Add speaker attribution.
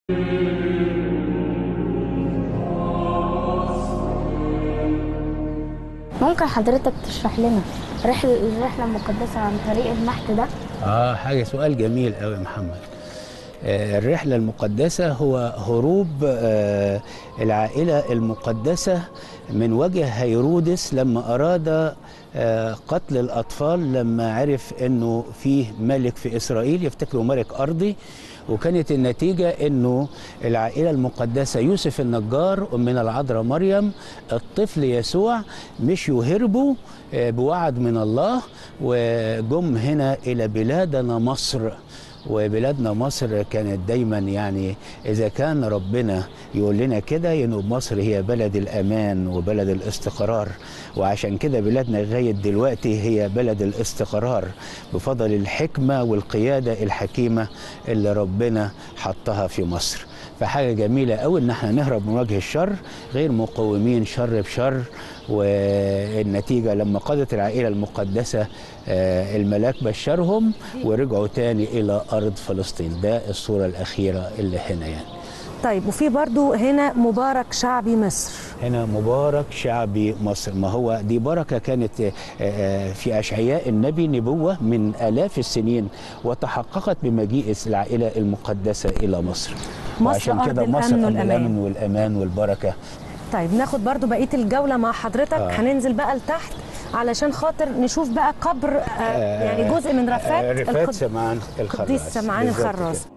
Speaker 1: ممكن حضرتك تشرح لنا رحلة الرحلة المقدسة عن طريق النحت ده؟
Speaker 2: اه حاجه سؤال جميل قوي يا محمد آه، الرحلة المقدسة هو هروب آه، العائلة المقدسة من وجه هيرودس لما أراد آه، قتل الأطفال لما عرف أنه فيه ملك في إسرائيل يفتكروا ملك أرضي وكانت النتيجة أنه العائلة المقدسة يوسف النجار من العذراء مريم الطفل يسوع مش يهربوا آه، بوعد من الله وجم هنا إلى بلادنا مصر وبلادنا مصر كانت دايما يعني اذا كان ربنا يقول لنا كده ينقب مصر هي بلد الامان وبلد الاستقرار وعشان كده بلادنا لغايه دلوقتي هي بلد الاستقرار بفضل الحكمه والقياده الحكيمه اللي ربنا حطها في مصر فحاجه جميله قوي ان احنا نهرب من وجه الشر غير مقومين شر بشر والنتيجه لما قضت العائله المقدسه آه، الملاك بشرهم ورجعوا تاني الى ارض فلسطين ده الصوره الاخيره اللي هنا يعني
Speaker 3: طيب وفي برضو هنا مبارك شعبي مصر
Speaker 2: هنا مبارك شعبي مصر ما هو دي بركة كانت آه، آه، في أشعياء النبي نبوة من آلاف السنين وتحققت بمجيء العائلة المقدسة إلى مصر
Speaker 3: مصر
Speaker 2: وعشان
Speaker 3: أرض
Speaker 2: كده
Speaker 3: الأمن
Speaker 2: مصر أرض
Speaker 3: والأمان.
Speaker 2: الأمن والأمان والبركة
Speaker 3: طيب ناخد برضو بقيه الجوله مع حضرتك
Speaker 2: آه.
Speaker 3: هننزل بقى لتحت علشان خاطر نشوف بقى قبر آه يعني جزء من
Speaker 2: آه،
Speaker 3: رفات
Speaker 2: رفات
Speaker 3: القد-
Speaker 2: سمعان الخراز
Speaker 3: القديس سمعان
Speaker 2: بالظبط
Speaker 3: الخراز
Speaker 2: كده.